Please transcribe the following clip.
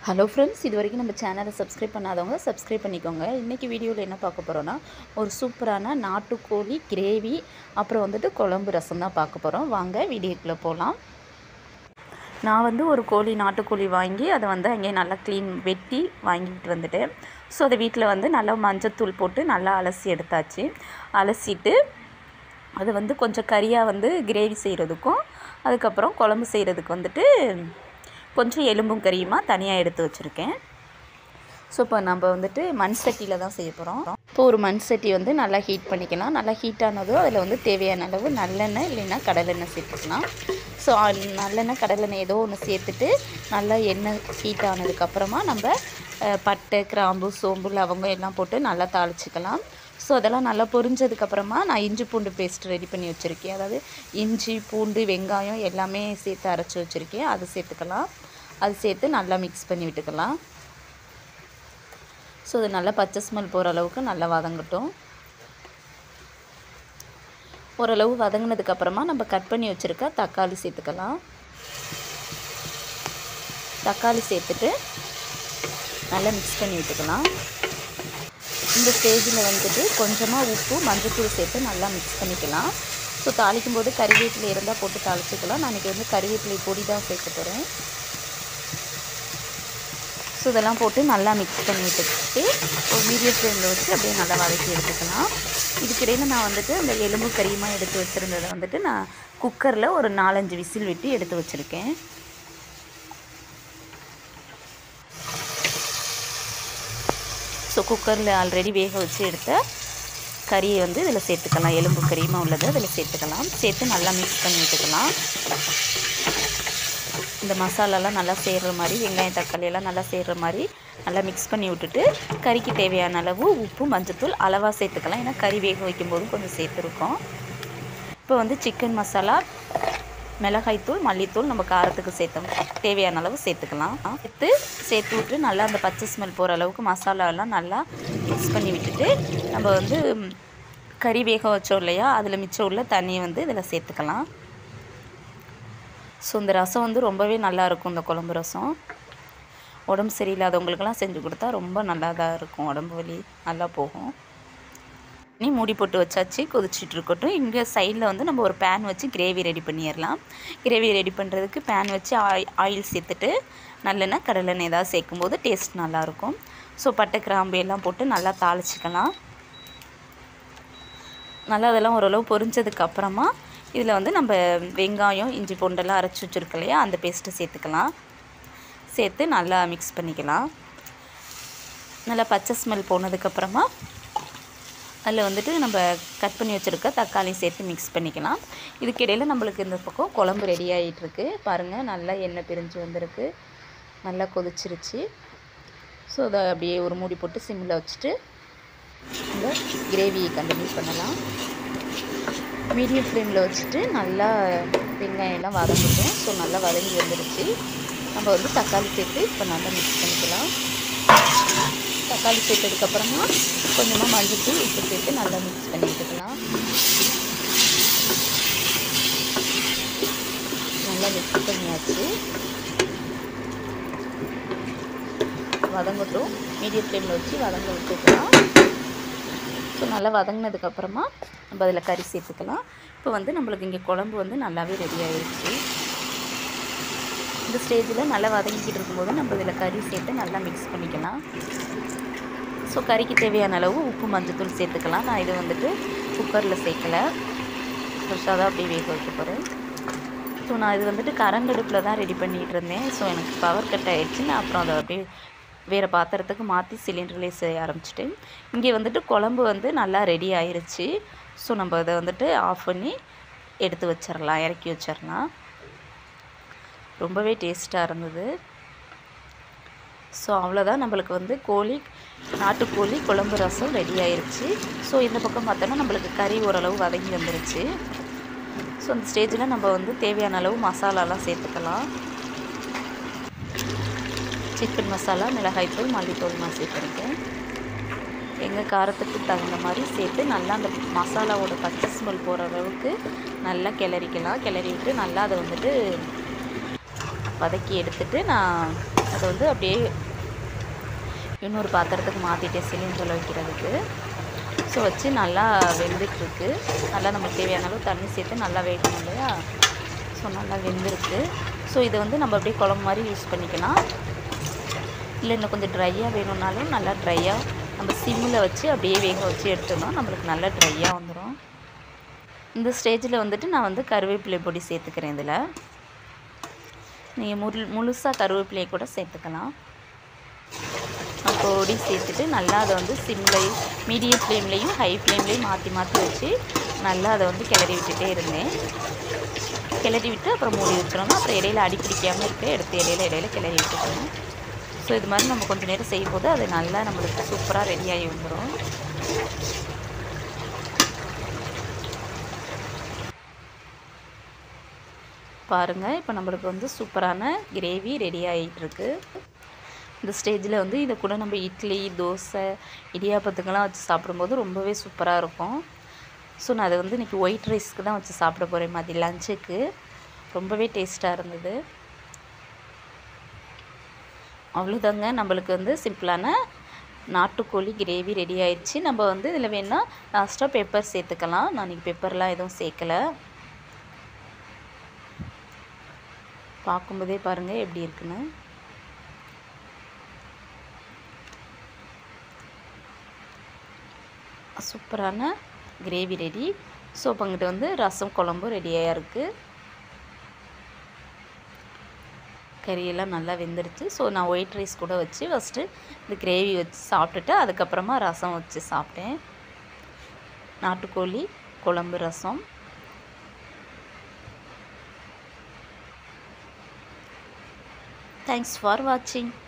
hello friends இது வரைக்கும் நம்ம சேனலை சப்ஸ்கிரைப் பண்ணாதவங்க சப்ஸ்கிரைப் பண்ணிக்கோங்க இன்றைக்கி வீடியோவில் என்ன பார்க்க போகிறோன்னா ஒரு சூப்பரான நாட்டுக்கோழி கிரேவி அப்புறம் வந்துட்டு குழம்பு ரசம் தான் பார்க்க போகிறோம் வாங்க வீடியோக்குள்ளே போகலாம் நான் வந்து ஒரு கோழி நாட்டுக்கோழி வாங்கி அதை வந்து அங்கேயே நல்லா க்ளீன் வெட்டி வாங்கிட்டு வந்துட்டேன் ஸோ அதை வீட்டில் வந்து நல்லா மஞ்சத்தூள் போட்டு நல்லா அலசி எடுத்தாச்சு அலசிட்டு அது வந்து கொஞ்சம் கறியாக வந்து கிரேவி செய்கிறதுக்கும் அதுக்கப்புறம் குழம்பு செய்கிறதுக்கு வந்துட்டு கொஞ்சம் எலும்பும் கறியுமா தனியாக எடுத்து வச்சுருக்கேன் ஸோ இப்போ நம்ம வந்துட்டு மண் சட்டியில் தான் செய்ய போகிறோம் இப்போ ஒரு மண் சட்டி வந்து நல்லா ஹீட் பண்ணிக்கலாம் நல்லா ஹீட் ஆனதும் அதில் வந்து தேவையான அளவு நல்லெண்ணெய் இல்லைன்னா கடலெண்ணெய் சேர்த்துக்கலாம் ஸோ நல்லெண்ணெய் கடலெண்ணெய் ஏதோ ஒன்று சேர்த்துட்டு நல்லா எண்ணெய் ஹீட் ஆனதுக்கப்புறமா நம்ம அஹ், பட்டை கிராம்பு சோம்பு லவங்கம் எல்லாம் போட்டு நல்லா தாளிச்சிக்கலாம் ஸோ அதெல்லாம் நல்லா பொரிஞ்சதுக்கப்புறமா நான் இஞ்சி பூண்டு பேஸ்ட் ரெடி பண்ணி வச்சுருக்கேன் அதாவது இஞ்சி பூண்டு வெங்காயம் எல்லாமே சேர்த்து அரைச்சி வச்சுருக்கேன் அது சேர்த்துக்கலாம் அது சேர்த்து நல்லா மிக்ஸ் பண்ணி விட்டுக்கலாம் ஸோ அது நல்லா பச்சை ஸ்மெல் போகிற அளவுக்கு நல்லா வதங்கட்டும் ஓரளவு வதங்கினதுக்கப்புறமா நம்ம கட் பண்ணி வச்சுருக்க தக்காளி சேர்த்துக்கலாம் தக்காளி சேர்த்துட்டு நல்லா மிக்ஸ் பண்ணி விட்டுக்கலாம் இந்த ஸ்டேஜில் வந்துட்டு கொஞ்சமாக உப்பு மஞ்சத்தூள் சேர்த்து நல்லா மிக்ஸ் பண்ணிக்கலாம் ஸோ தாளிக்கும் போது கறிவேப்பிலை இருந்தால் போட்டு தாளிச்சிக்கலாம் நான் இன்றைக்கி வந்து கறிவேப்பிலை பொடி தான் சேர்க்க போகிறேன் ஸோ இதெல்லாம் போட்டு நல்லா மிக்ஸ் பண்ணி விட்டுட்டு ஒரு மீடியம் ஃப்ளேமில் வச்சு அப்படியே நல்லா வதக்கி எடுத்துக்கலாம் இதுக்கிடையில் நான் வந்துட்டு அந்த எலும்பு கறியுமாக எடுத்து வச்சுருந்ததை வந்துட்டு நான் குக்கரில் ஒரு நாலஞ்சு விசில் விட்டு எடுத்து வச்சுருக்கேன் ஸோ குக்கரில் ஆல்ரெடி வேக வச்சு எடுத்த கறியை வந்து இதில் சேர்த்துக்கலாம் எலும்பு கறியுமா உள்ளதை இதில் சேர்த்துக்கலாம் சேர்த்து நல்லா மிக்ஸ் பண்ணி விட்டுக்கலாம் இந்த மசாலாலாம் நல்லா சேர்கிற மாதிரி வெங்காயம் தக்காளி எல்லாம் நல்லா சேர்கிற மாதிரி நல்லா மிக்ஸ் பண்ணி விட்டுட்டு கறிக்கு தேவையான அளவு உப்பு மஞ்சத்தூள் அளவாக சேர்த்துக்கலாம் ஏன்னா கறி வேக வைக்கும்போது கொஞ்சம் சேர்த்துருக்கோம் இப்போ வந்து சிக்கன் மசாலா மிளகாய்த்தூள் மல்லித்தூள் நம்ம காரத்துக்கு சேர்த்தோம் தேவையான அளவு சேர்த்துக்கலாம் சேர்த்து சேர்த்து விட்டு நல்லா அந்த பச்சை ஸ்மெல் போகிற அளவுக்கு மசாலாலாம் நல்லா மிக்ஸ் பண்ணி விட்டுட்டு நம்ம வந்து ம், கறி வேக வச்சோம் இல்லையா அதில் மிச்சம் உள்ள தண்ணியை வந்து இதில் சேர்த்துக்கலாம் ஸோ இந்த ரசம் வந்து ரொம்பவே நல்லா இருக்கும் இந்த குழம்பு ரசம் உடம்பு சரியில்லாதவங்களுக்கெல்லாம் செஞ்சு கொடுத்தா ரொம்ப நல்லா தான் இருக்கும் உடம்பு வலி நல்லா போகும் நீ மூடி போட்டு வச்சாச்சு கொதிச்சிட்டு இருக்கட்டும் இங்கே சைடில் வந்து நம்ம ஒரு பேன் வச்சு கிரேவி ரெடி பண்ணிடலாம் கிரேவி ரெடி பண்ணுறதுக்கு பேன் வச்சு ஆய் ஆயில் சேர்த்துட்டு நல்லெண்ணெய் கடலெண்ணெய் ஏதாவது சேர்க்கும் போது டேஸ்ட் நல்லாயிருக்கும் ஸோ பட்டை கிராம்பு எல்லாம் போட்டு நல்லா தாளிச்சிக்கலாம் நல்லா அதெல்லாம் ஓரளவு பொரிஞ்சதுக்கு அப்புறமா இதில் வந்து நம்ம வெங்காயம் இஞ்சி பூண்டெல்லாம் அரைச்சி வச்சுருக்க இல்லையா அந்த பேஸ்ட்டு சேர்த்துக்கலாம் சேர்த்து நல்லா மிக்ஸ் பண்ணிக்கலாம் நல்லா பச்சை ஸ்மெல் போனதுக்கப்புறமா அதில் வந்துட்டு நம்ம கட் பண்ணி வச்சுருக்க தக்காளி சேர்த்து மிக்ஸ் பண்ணிக்கலாம் இதுக்கிடையில் நம்மளுக்கு இந்த பக்கம் குழம்பு ரெடி ஆகிட்டுருக்கு பாருங்கள் நல்லா எண்ணெய் பிரிஞ்சு வந்திருக்கு நல்லா கொதிச்சிருச்சு ஸோ அதை அப்படியே ஒரு மூடி போட்டு சிம்மில் வச்சுட்டு இந்த கிரேவியை கண்டினியூ பண்ணலாம் மீடியம் ஃப்ளேமில் வச்சுட்டு நல்லா வெங்காயம் எல்லாம் வதங்கட்டும் ஸோ நல்லா வதங்கி வந்துடுச்சு நம்ம வந்து தக்காளி சேர்த்து இப்போ நல்லா மிக்ஸ் பண்ணிக்கலாம் தக்காளி சேர்த்ததுக்கப்புறமா கொஞ்சமாக மஞ்சள் உப்பு சேர்த்து நல்லா மிக்ஸ் பண்ணி விட்டுக்கலாம் நல்லா மிக்ஸ் பண்ணியாச்சு வதங்கட்டும் மீடியம் ஃப்ளேமில் வச்சு வதங்க விட்டுக்கலாம் ஸோ நல்லா வதங்கினதுக்கப்புறமா நம்ம அதில் கறி சேர்த்துக்கலாம் இப்போ வந்து நம்மளுக்கு இங்கே குழம்பு வந்து நல்லாவே ரெடி ஆயிடுச்சு இந்த ஸ்டேஜில் நல்லா வதங்கிக்கிட்டு இருக்கும்போது நம்ம இதில் கறி சேர்த்து நல்லா மிக்ஸ் பண்ணிக்கலாம் ஸோ கறிக்கு தேவையான அளவு உப்பு மஞ்சத்தூள் சேர்த்துக்கலாம் நான் இது வந்துட்டு குக்கரில் சேர்க்கலை ஃப்ரெஷ்ஷாக தான் அப்படியே வேக வைக்க போகிறேன் ஸோ நான் இது வந்துட்டு கரண்ட் அடுப்பில் தான் ரெடி பண்ணிகிட்டு இருந்தேன் ஸோ எனக்கு பவர் கட் ஆகிடுச்சு நான் அப்புறம் அதை அப்படியே வேறு பாத்திரத்துக்கு மாற்றி சிலிண்டர்லேயே செய்ய ஆரம்பிச்சிட்டேன் இங்கே வந்துட்டு குழம்பு வந்து நல்லா ரெடி ஆயிருச்சு ஸோ நம்ம அதை வந்துட்டு ஆஃப் பண்ணி எடுத்து வச்சிடலாம் இறக்கி வச்சிடலாம் ரொம்பவே டேஸ்ட்டாக இருந்தது ஸோ அவ்வளோதான் நம்மளுக்கு வந்து கோழி நாட்டுக்கோழி குழம்பு ரசம் ரெடி ஆயிருச்சு ஸோ இந்த பக்கம் பார்த்தோன்னா நம்மளுக்கு கறி ஓரளவு வதங்கி வந்துருச்சு ஸோ அந்த ஸ்டேஜில் நம்ம வந்து தேவையான அளவு மசாலாலாம் சேர்த்துக்கலாம் சிக்கன் மசாலா மிளகாய்த்தூள் மல்லித்தூள் நான் சேர்த்துருக்கேன் எங்கள் காரத்துக்கு தகுந்த மாதிரி சேர்த்து நல்லா அந்த மசாலாவோட பச்சை ஸ்மெல் போகிற அளவுக்கு நல்லா கிளறிக்கலாம் கிளறி விட்டு நல்லா அதை வந்துட்டு வதக்கி எடுத்துட்டு நான் அதை வந்து அப்படியே இன்னொரு பாத்திரத்துக்கு மாற்றிட்டேன் சிலிண்டரில் வைக்கிறதுக்கு ஸோ வச்சு நல்லா வெந்துட்டுருக்கு நல்லா நமக்கு தேவையான அளவு தண்ணி சேர்த்து நல்லா வேகணும் இல்லையா ஸோ நல்லா வெந்திருக்கு ஸோ இதை வந்து நம்ம அப்படியே குழம்பு மாதிரி யூஸ் பண்ணிக்கலாம் இல்லை இன்னும் கொஞ்சம் ட்ரையாக வேணும்னாலும் நல்லா ட்ரையாக நம்ம சிம்மில் வச்சு அப்படியே வேக வச்சு எடுத்தோம்னா நம்மளுக்கு நல்லா ட்ரையாக வந்துடும் இந்த ஸ்டேஜில் வந்துட்டு நான் வந்து கருவேப்பிலை பொடி சேர்த்துக்கிறேன் இதில் நீங்கள் முழு முழுசாக கருவேப்பிலையை கூட சேர்த்துக்கலாம் பொடி சேர்த்துட்டு நல்லா அதை வந்து சிம்லையும் மீடியம் ஃப்ளேம்லேயும் ஹை ஃப்ளேம்லேயும் மாற்றி மாற்றி வச்சு நல்லா அதை வந்து கிளறி விட்டுட்டே இருந்தேன் கிளறி விட்டு அப்புறம் மூடி வச்சிடணும் அப்புறம் இடையில அடி பிடிக்காமல் இருக்க எடுத்து இடையில இடையில கிளறி விட்டுக்கணும் ஸோ இது மாதிரி நம்ம கொஞ்சம் நேரம் செய்யும்போது அது நல்லா நம்மளுக்கு சூப்பராக ரெடியாகி வந்துடும் பாருங்கள் இப்போ நம்மளுக்கு வந்து சூப்பரான கிரேவி ரெடி ஆகிட்டுருக்கு இந்த ஸ்டேஜில் வந்து இதை கூட நம்ம இட்லி தோசை இடியாப்பத்துக்கெல்லாம் வச்சு சாப்பிடும்போது ரொம்பவே சூப்பராக இருக்கும் ஸோ நான் அதை வந்து இன்றைக்கி ஒயிட் ரைஸ்க்கு தான் வச்சு சாப்பிட போகிறேன் மதிய லஞ்சுக்கு ரொம்பவே டேஸ்ட்டாக இருந்தது அவ்வளோதாங்க நம்மளுக்கு வந்து சிம்பிளான நாட்டுக்கோழி கிரேவி ரெடி ஆயிடுச்சு நம்ம வந்து இதில் வேணால் லாஸ்ட்டாக பெப்பர் சேர்த்துக்கலாம் நான் இன்றைக்கி பெப்பர்லாம் எதுவும் சேர்க்கலை பார்க்கும்போதே பாருங்கள் எப்படி இருக்குன்னு சூப்பரான கிரேவி ரெடி ஸோ இப்போ அங்கிட்ட வந்து ரசம் குழம்பும் ரெடியாக இருக்குது கறியெல்லாம் நல்லா வெந்துருச்சு ஸோ நான் ஒயிட் ரைஸ் கூட வச்சு ஃபஸ்ட்டு இந்த கிரேவி வச்சு சாப்பிட்டுட்டு அதுக்கப்புறமா ரசம் வச்சு சாப்பிட்டேன் நாட்டுக்கோழி குழம்பு ரசம் தேங்க்ஸ் ஃபார் வாட்சிங்